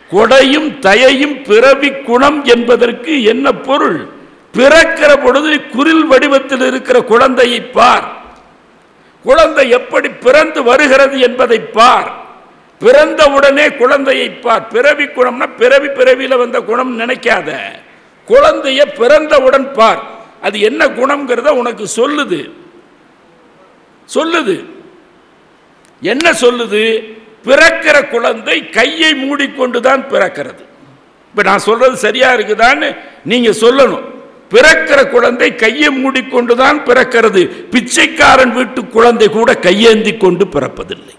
கொடையும் தயையும் பிறவி குணம் என்பதற்கு என்ன பொருள் பிறக்கிற பொழுது குரில் வடிவத்தில் இருக்கிற குழந்தையை பார் குழந்தை எப்படி பிறந்து வருகிறது என்பதை பார் பிறந்த உடனே குழந்தையை பார் பிறவி குணம்னா பிறவி பிறவியில வந்த குணம் நினைக்காத குழந்தைய பிறந்தவுடன் பார் அது என்ன குணம்ங்கிறத உனக்கு சொல்லுது சொல்லுது என்ன சொல்லுது பிறக்கிற குழந்தை கையை மூடிக்கொண்டு தான் பிறக்கிறது இப்ப நான் சொல்றது சரியா இருக்குதான்னு நீங்க சொல்லணும் பிறக்கிற குழந்தை கையை மூடிக்கொண்டு தான் பிறக்கிறது பிச்சைக்காரன் வீட்டு குழந்தை கூட கையேந்தி கொண்டு பிறப்பதில்லை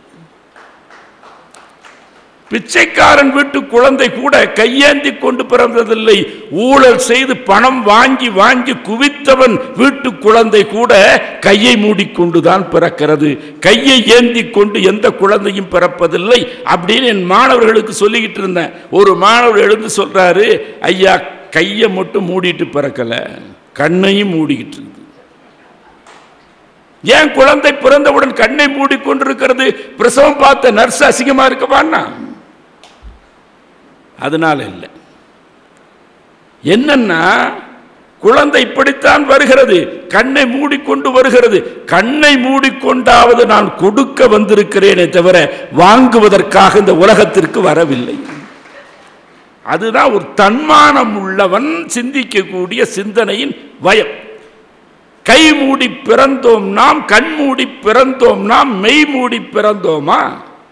பிச்சைக்காரன் வீட்டு குழந்தை கூட கையேந்தி கொண்டு பிறந்ததில்லை ஊழல் செய்து பணம் வாங்கி வாங்கி குவித்தவன் வீட்டு குழந்தை கூட கையை மூடிக்கொண்டுதான் பிறக்கிறது கையை ஏந்தி கொண்டு எந்த குழந்தையும் பிறப்பதில்லை அப்படின்னு என் மாணவர்களுக்கு சொல்லிக்கிட்டு இருந்தேன் ஒரு மாணவர் எழுந்து சொல்றாரு ஐயா கையை மட்டும் மூடிட்டு பிறக்கல கண்ணையும் மூடிக்கிட்டு இருக்குது ஏன் குழந்தை பிறந்தவுடன் கண்ணை மூடிக்கொண்டிருக்கிறது பிரசவம் பார்த்த நர்ஸ் அசிங்கமா இருக்கவான்னா அதனால இல்லை என்னன்னா குழந்தை இப்படித்தான் வருகிறது கண்ணை மூடிக்கொண்டு வருகிறது கண்ணை மூடிக்கொண்டாவது நான் கொடுக்க வந்திருக்கிறேனே தவிர வாங்குவதற்காக இந்த உலகத்திற்கு வரவில்லை அதுதான் ஒரு தன்மானம் உள்ளவன் சிந்திக்கக்கூடிய சிந்தனையின் வயம் கை மூடி பிறந்தோம் நாம் கண் மூடி பிறந்தோம் நாம் மெய் மூடி பிறந்தோமா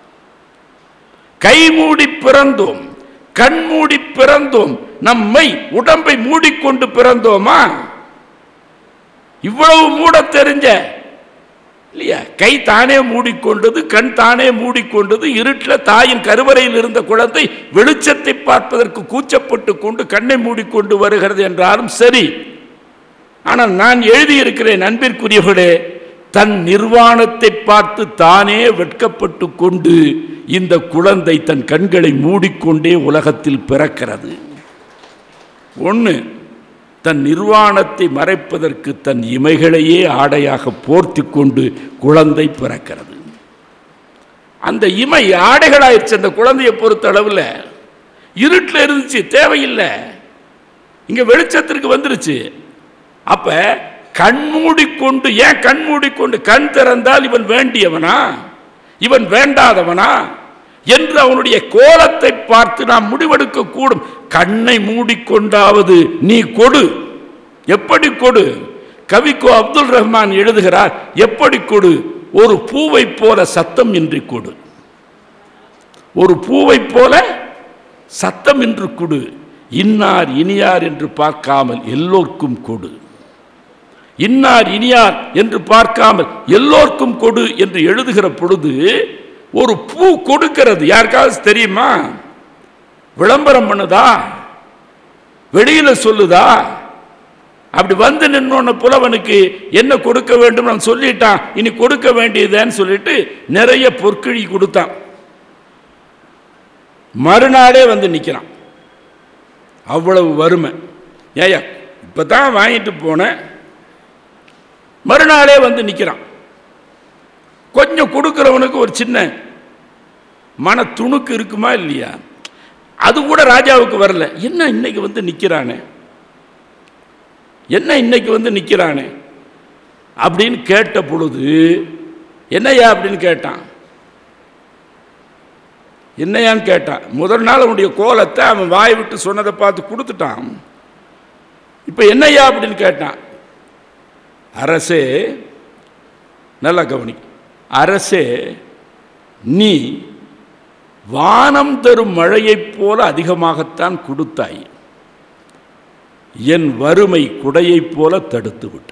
கை மூடி பிறந்தோம் கண் மூடி பிறந்தோம் நம்மை உடம்பை மூடிக்கொண்டு பிறந்தோமா இவ்வளவு மூட தெரிஞ்ச இல்லையா கை தானே மூடிக்கொண்டது கண் தானே மூடிக்கொண்டது இருட்டில் தாயின் கருவறையில் இருந்த குழந்தை வெளிச்சத்தை பார்ப்பதற்கு கூச்சப்பட்டு கொண்டு கண்ணை மூடிக்கொண்டு வருகிறது என்றாலும் சரி ஆனால் நான் எழுதியிருக்கிறேன் அன்பிற்குரியவர்களே தன் நிர்வாணத்தை பார்த்து தானே வெட்கப்பட்டு கொண்டு இந்த குழந்தை தன் கண்களை மூடிக்கொண்டே உலகத்தில் பிறக்கிறது ஒன்று தன் நிர்வாணத்தை மறைப்பதற்கு தன் இமைகளையே ஆடையாக போர்த்தி கொண்டு குழந்தை பிறக்கிறது அந்த இமை ஆடைகளாயிருச்சு அந்த குழந்தையை பொறுத்த அளவில் இருட்டில் இருந்துச்சு தேவையில்லை இங்க வெளிச்சத்திற்கு வந்துருச்சு அப்ப கண் மூடிக்கொண்டு ஏன் கண் மூடிக்கொண்டு கண் திறந்தால் இவன் வேண்டியவனா இவன் வேண்டாதவனா என்று அவனுடைய கோலத்தை பார்த்து நாம் முடிவெடுக்க கூடும் கண்ணை மூடிக்கொண்டாவது நீ கொடு எப்படி கொடு கவிக்கோ அப்துல் ரஹ்மான் எழுதுகிறார் எப்படி கொடு ஒரு பூவை போல சத்தம் இன்றி கொடு ஒரு பூவை போல சத்தம் என்று கொடு இன்னார் இனியார் என்று பார்க்காமல் எல்லோருக்கும் கொடு இன்னார் இனியார் என்று பார்க்காமல் எல்லோருக்கும் கொடு என்று எழுதுகிற பொழுது ஒரு பூ கொடுக்கிறது யாருக்காவது தெரியுமா விளம்பரம் பண்ணுதா வெளியில சொல்லுதா அப்படி வந்து நின்னோன்ன புலவனுக்கு என்ன கொடுக்க வேண்டும் நான் சொல்லிட்டான் இனி கொடுக்க வேண்டியதுன்னு சொல்லிட்டு நிறைய பொற்கிழி கொடுத்தான் மறுநாளே வந்து நிற்கிறான் அவ்வளவு வறுமை ஏயா இப்போ தான் வாங்கிட்டு போனேன் மறுநாளே வந்து நிற்கிறான் கொஞ்சம் கொடுக்குறவனுக்கு ஒரு சின்ன மன துணுக்கு இருக்குமா இல்லையா அது கூட ராஜாவுக்கு வரல என்ன இன்னைக்கு வந்து நிற்கிறானே என்ன இன்னைக்கு வந்து நிற்கிறானே அப்படின்னு கேட்ட பொழுது என்னையா அப்படின்னு கேட்டான் என்னையான்னு கேட்டான் முதல் நாள் அவனுடைய கோலத்தை அவன் வாய் விட்டு சொன்னதை பார்த்து கொடுத்துட்டான் இப்போ என்னையா அப்படின்னு கேட்டான் அரசே நல்லா கவனி அரசே நீ வானம் தரும் மழையைப் போல அதிகமாகத்தான் கொடுத்தாய் என் வறுமை குடையைப் போல தடுத்து விட்டது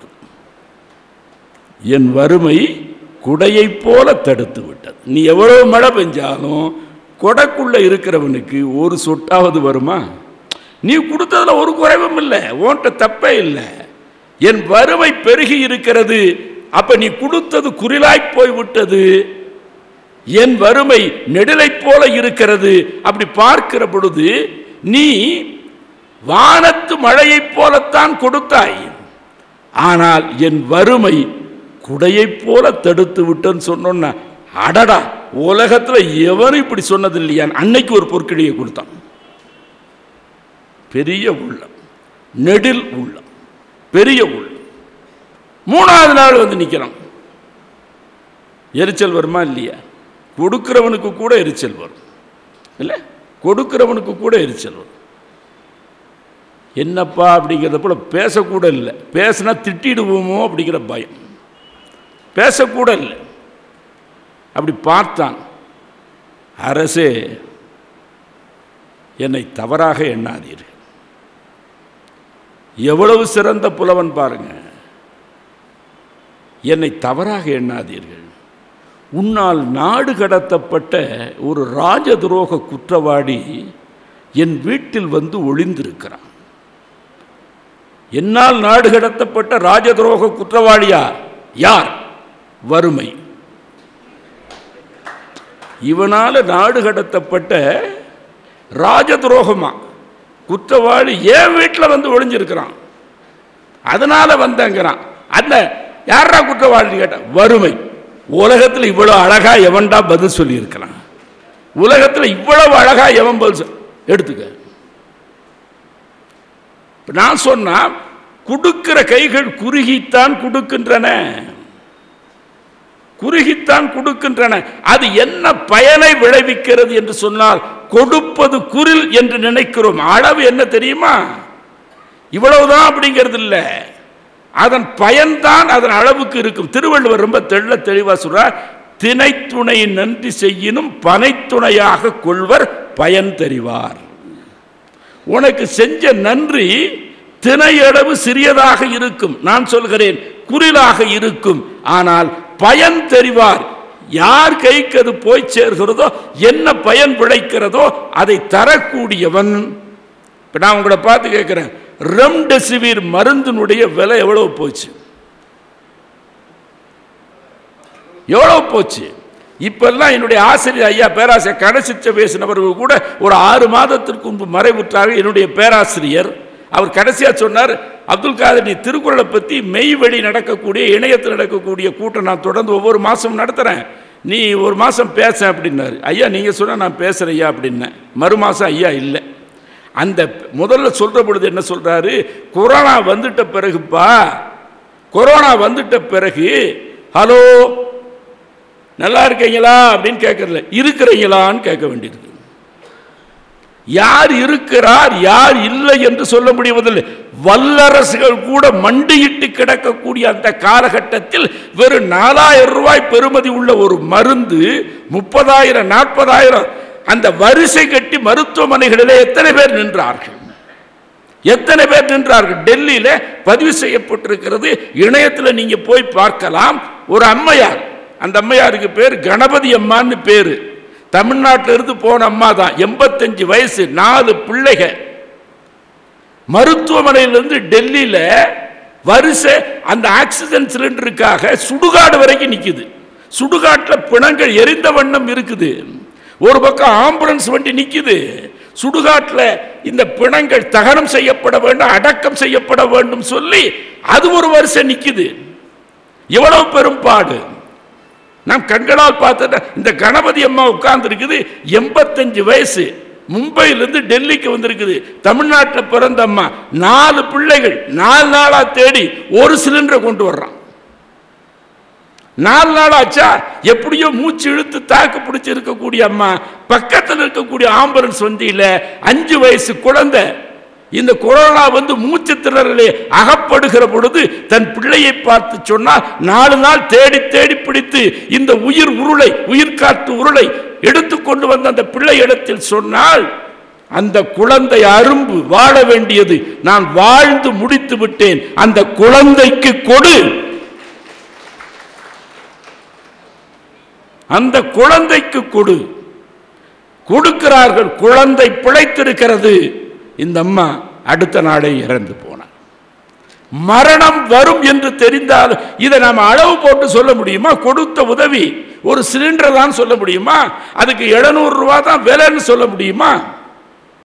என் வறுமை குடையைப் போல தடுத்து விட்டது நீ எவ்வளவு மழை பெஞ்சாலும் கொடைக்குள்ள இருக்கிறவனுக்கு ஒரு சொட்டாவது வருமா நீ கொடுத்ததுல ஒரு குறைவும் இல்லை ஓன்ட்ட தப்பே இல்லை என் வறுமை பெருகி இருக்கிறது அப்ப நீ கொடுத்தது குறிலாய் போய் விட்டது என் வறுமை நெடிலைப் போல இருக்கிறது அப்படி பார்க்கிற பொழுது நீ வானத்து மழையைப் போலத்தான் கொடுத்தாய் ஆனால் என் வறுமை குடையைப் போல தடுத்து விட்டேன்னு சொன்னோன்னா அடடா உலகத்துல எவரும் இப்படி சொன்னது இல்லையா அன்னைக்கு ஒரு பொற்கிழியை கொடுத்தான் பெரிய உள்ளம் நெடில் உள்ளம் பெரிய உள்ளம் மூணாவது நாள் வந்து நிற்கிறான் எரிச்சல் வருமா இல்லையா கொடுக்கிறவனுக்கு கூட எரிச்சல் வரும் இல்லை கொடுக்கிறவனுக்கு கூட எரிச்சல் வரும் என்னப்பா அப்படிங்கிறத போல பேசக்கூட இல்லை பேசினா திட்டிடுவோமோ அப்படிங்கிற பயம் பேசக்கூட இல்லை அப்படி பார்த்தான் அரசே என்னை தவறாக எண்ணாதீர்கள் எவ்வளவு சிறந்த புலவன் பாருங்க என்னை தவறாக எண்ணாதீர்கள் உன்னால் நாடு கடத்தப்பட்ட ஒரு ராஜ துரோக குற்றவாளி என் வீட்டில் வந்து ஒளிந்திருக்கிறான் என்னால் நாடு கடத்தப்பட்ட ராஜ துரோக குற்றவாளியா யார் வறுமை இவனால நாடு கடத்தப்பட்ட ராஜ துரோகமா குற்றவாளி ஏன் வீட்டில் வந்து ஒளிஞ்சிருக்கிறான் அதனால வந்தங்கிறான் அந்த யாரா குற்றவாளி கேட்ட வறுமை உலகத்தில் இவ்வளவு அழகா எவன்டா பதில் சொல்லி இருக்கிறான் உலகத்தில் இவ்வளவு அழகா எவன் பதில் சொல்- எடுத்துக்க இப்ப நான் சொன்னா கொடுக்கிற கைகள் குறுகித்தான் கொடுக்கின்றன குறுகித்தான் கொடுக்கின்றன அது என்ன பயனை விளைவிக்கிறது என்று சொன்னால் கொடுப்பது குரில் என்று நினைக்கிறோம் அளவு என்ன தெரியுமா இவ்வளவுதான் அப்படிங்கிறது இல்லை அதன் பயன்தான் அதன் அளவுக்கு இருக்கும் திருவள்ளுவர் ரொம்ப தெள்ள தெளிவா சொல்றார் திணைத்துணை நன்றி செய்யினும் பனைத்துணையாக கொள்வர் பயன் தெரிவார் உனக்கு செஞ்ச நன்றி திணையளவு சிறியதாக இருக்கும் நான் சொல்கிறேன் குரிலாக இருக்கும் ஆனால் பயன் தெரிவார் யார் கைக்கு அது போய் சேர்கிறதோ என்ன பயன் விளைக்கிறதோ அதை தரக்கூடியவன் இப்போ நான் உங்களை பார்த்து கேட்குறேன் ரெம்டெசிவிர் மருந்தினுடைய விலை எவ்வளவு போச்சு எவ்வளவு போச்சு இப்பெல்லாம் என்னுடைய ஆசிரியர் ஐயா பேராசிரியர் கடைசிச்ச பேசினவர்கள் கூட ஒரு ஆறு மாதத்திற்கு முன்பு மறைவுற்றாக என்னுடைய பேராசிரியர் அவர் கடைசியா சொன்னார் அப்துல் காதர் நீ திருக்குறளை பற்றி மெய்வழி நடக்கக்கூடிய இணையத்தில் நடக்கக்கூடிய கூட்டம் நான் தொடர்ந்து ஒவ்வொரு மாதம் நடத்துகிறேன் நீ ஒரு மாதம் பேச அப்படின்னாரு ஐயா நீங்கள் சொன்னால் நான் பேசுகிறேன் ஐயா அப்படின்னேன் மறு மாதம் ஐயா இல்லை அந்த முதல்ல சொல்ற பொழுது என்ன சொல்றாரு கொரோனா வந்துட்ட பிறகுப்பா கொரோனா வந்துட்ட பிறகு ஹலோ நல்லா இருக்கீங்களா அப்படின்னு கேட்கறல இருக்கிறீங்களான்னு கேட்க வேண்டியிருக்கு யார் இருக்கிறார் யார் இல்லை என்று சொல்ல முடிவதில்லை வல்லரசுகள் கூட மண்டியிட்டு கிடக்கக்கூடிய அந்த காலகட்டத்தில் வெறும் நாலாயிரம் ரூபாய் பெறுமதி உள்ள ஒரு மருந்து முப்பதாயிரம் நாற்பதாயிரம் அந்த வரிசை கட்டி மருத்துவமனைகளிலே எத்தனை பேர் நின்றார்கள் எத்தனை பேர் நின்றார்கள் டெல்லியில பதிவு செய்யப்பட்டிருக்கிறது இணையத்தில் நீங்க போய் பார்க்கலாம் ஒரு அம்மையார் அந்த அம்மையாருக்கு பேர் கணபதி அம்மான்னு பேரு தமிழ்நாட்டில இருந்து போன அம்மா தான் எண்பத்தஞ்சு வயசு நாலு பிள்ளைக மருத்துவமனையிலிருந்து டெல்லியில வரிசை அந்த ஆக்சிஜன் சிலிண்டருக்காக சுடுகாடு வரைக்கும் நிக்குது சுடுகாட்டில் பிணங்கள் எரிந்த வண்ணம் இருக்குது ஒரு பக்கம் ஆம்புலன்ஸ் வண்டி நிக்குது சுடுகாட்டில் இந்த பிணங்கள் தகனம் செய்யப்பட வேண்டும் அடக்கம் செய்யப்பட வேண்டும் சொல்லி அது ஒரு வரிசை நிக்குது எவ்வளவு பெரும்பாடு நாம் கண்களால் பார்த்த இந்த கணபதி அம்மா உட்கார்ந்து இருக்குது எண்பத்தஞ்சு வயசு மும்பையிலிருந்து டெல்லிக்கு வந்திருக்குது தமிழ்நாட்டில் பிறந்த அம்மா நாலு பிள்ளைகள் நாலு நாளா தேடி ஒரு சிலிண்டரை கொண்டு வர்றான் நாலு நாள் ஆச்சா எப்படியோ மூச்சு இழுத்து தாக்கு பிடிச்சி இருக்கக்கூடிய அம்மா பக்கத்தில் இருக்கக்கூடிய ஆம்புலன்ஸ் வண்டியில அஞ்சு வயசு குழந்தை இந்த கொரோனா வந்து மூச்சு திணறலே அகப்படுகிற பொழுது தன் பிள்ளையை பார்த்து சொன்னால் நாலு நாள் தேடி தேடி பிடித்து இந்த உயிர் உருளை உயிர் காற்று உருளை எடுத்துக்கொண்டு வந்த அந்த பிள்ளை இடத்தில் சொன்னால் அந்த குழந்தை அரும்பு வாழ வேண்டியது நான் வாழ்ந்து முடித்து விட்டேன் அந்த குழந்தைக்கு கொடு அந்த குழந்தைக்கு கொடு கொடுக்கிறார்கள் குழந்தை பிழைத்திருக்கிறது இந்த அம்மா அடுத்த நாளே இறந்து போனார் மரணம் வரும் என்று தெரிந்தால் இதை நாம் அளவு போட்டு சொல்ல முடியுமா கொடுத்த உதவி ஒரு சிலிண்டர் தான் சொல்ல முடியுமா அதுக்கு எழுநூறு ரூபா தான் விலைன்னு சொல்ல முடியுமா